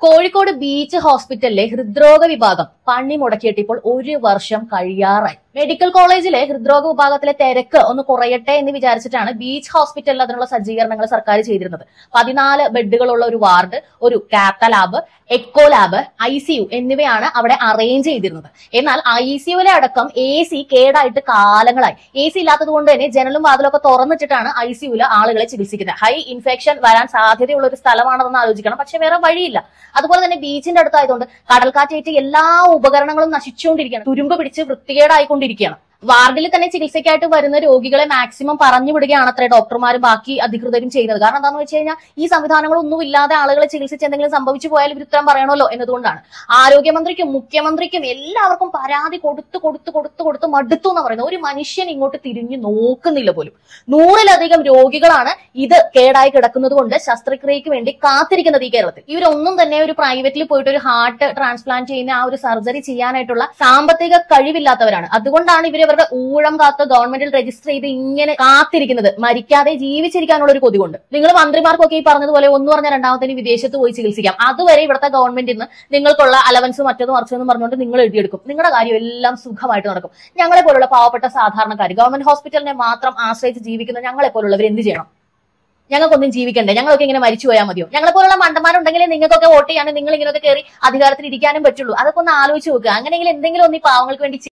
Kozhikode beach ഹോസ്പിറ്റലിലെ ഹൃദ്രോഗ വിഭാഗം പണി മുടക്കിയിട്ട് ഇപ്പോൾ ഒരു വർഷം കഴിയാറായി മെഡിക്കൽ കോളേജിലെ ഹൃദ്രോഗ വിഭാഗത്തിലെ തിരക്ക് ഒന്ന് കുറയട്ടെ എന്ന് വിചാരിച്ചിട്ടാണ് ബീച്ച് ഹോസ്പിറ്റലിൽ അതിനുള്ള സജ്ജീകരണങ്ങൾ സർക്കാർ ചെയ്തിരുന്നത് പതിനാല് ബെഡുകളുള്ള ഒരു വാർഡ് ഒരു cath lab echo lab I C U എന്നിവയാണ് അവിടെ അറേഞ്ച് ചെയ്തിരുന്നത് എന്നാൽ ഐ സി യുവിലെ അടക്കം എ സി കേടായിട്ട് കാലങ്ങളായി എ സി ഇല്ലാത്തത് കൊണ്ട് തന്നെ ജനലും വാതിലൊക്കെ തുറന്നിട്ടിട്ടാണ് ഐ സി യുവിലെ ആളുകളെ ചികിത്സിക്കുന്നത് ഹൈ ഇൻഫെക്ഷൻ വരാൻ സാധ്യതയുള്ള ഒരു സ്ഥലമാണെന്ന് ആലോചിക്കണം പക്ഷെ വേറെ വഴിയില്ല അതുപോലെ തന്നെ ബീച്ചിന്റെ അടുത്തായതുകൊണ്ട് കടൽക്കാറ്റേറ്റ് എല്ലാ ഉപകരണങ്ങളും നശിച്ചുകൊണ്ടിരിക്കുകയാണ് തുരുമ്പ് പിടിച്ച് വൃത്തികേടായിക്കൊണ്ടിരിക്കുകയാണ് വാർഡിൽ തന്നെ ചികിത്സയ്ക്കായിട്ട് വരുന്ന രോഗികളെ മാക്സിമം പറഞ്ഞു വിടുകയാണ് അത്ര ഡോക്ടർമാരും ബാക്കി അധികൃതരും ചെയ്യുന്നത് കാരണം എന്താണെന്ന് വെച്ച് കഴിഞ്ഞാൽ ഈ സംവിധാനങ്ങളൊന്നും ഇല്ലാതെ ആളുകളെ ചികിത്സിച്ച് എന്തെങ്കിലും സംഭവിച്ചു പോയാൽ ഇവർ ഉത്തരം പറയണമല്ലോ എന്നതുകൊണ്ടാണ് ആരോഗ്യമന്ത്രിക്കും മുഖ്യമന്ത്രിക്കും എല്ലാവർക്കും പരാതി കൊടുത്ത് കൊടുത്ത് കൊടുത്ത് കൊടുത്ത് മടുത്തു എന്ന് പറയുന്നത് ഒരു മനുഷ്യൻ ഇങ്ങോട്ട് തിരിഞ്ഞു നോക്കുന്നില്ല പോലും നൂറിലധികം രോഗികളാണ് ഇത് കേടായി കിടക്കുന്നത് കൊണ്ട് ശസ്ത്രക്രിയക്ക് വേണ്ടി കാത്തിരിക്കുന്നത് ഈ കേരളത്തിൽ ഇവരൊന്നും തന്നെ ഒരു പ്രൈവറ്റിൽ പോയിട്ട് ഒരു ഹാർട്ട് ട്രാൻസ്പ്ലാന്റ് ചെയ്യുന്ന ആ ഒരു സർജറി ചെയ്യാനായിട്ടുള്ള സാമ്പത്തിക കഴിവില്ലാത്തവരാണ് അതുകൊണ്ടാണ് ഇവർ ഇവരുടെ ഊഴം കാത്ത് ഗവൺമെന്റിൽ രജിസ്റ്റർ ചെയ്ത് ഇങ്ങനെ കാത്തിരിക്കുന്നത് മരിക്കാതെ ജീവിച്ചിരിക്കാനുള്ള ഒരു കൊതി കൊണ്ട് നിങ്ങൾ മന്ത്രിമാർക്കൊക്കെ ഈ പറഞ്ഞതുപോലെ ഒന്ന് പറഞ്ഞ രണ്ടാമത്തേന് വിദേശത്ത് പോയി ചികിത്സിക്കാം അതുവരെ ഇവിടുത്തെ ഗവൺമെന്റിൽ നിന്ന് നിങ്ങൾക്കുള്ള അലവൻസ് മറ്റത് മറിച്ചതെന്ന് പറഞ്ഞുകൊണ്ട് നിങ്ങൾ എഴുതിയെടുക്കും നിങ്ങളുടെ കാര്യം എല്ലാം സുഖമായിട്ട് നടക്കും ഞങ്ങളെ പോലുള്ള പാവപ്പെട്ട സാധാരണക്കാർ ഗവൺമെന്റ് ഹോസ്പിറ്റലിനെ മാത്രം ആശ്രയിച്ച് ജീവിക്കുന്ന ഞങ്ങളെ പോലുള്ളവർ എന്ത് ചെയ്യണം ഞങ്ങൾക്കൊന്നും ജീവിക്കണ്ടേ ഞങ്ങളൊക്കെ ഇങ്ങനെ മരിച്ചു പോയാൽ മതിയോ ഞങ്ങളെ പോലുള്ള മണ്ടന്മാരുണ്ടെങ്കിൽ നിങ്ങൾക്കൊക്കെ വോട്ട് ചെയ്യാനും നിങ്ങൾ ഇങ്ങനെയൊക്കെ കയറി അധികാരത്തിൽ ഇരിക്കാനും പറ്റുള്ളൂ അതൊക്കെ ഒന്ന് ആലോചിച്ച് നോക്കുക അങ്ങനെയെങ്കിൽ എന്തെങ്കിലും ഒന്ന് ഈ പാവങ്ങൾക്ക് വേണ്ടി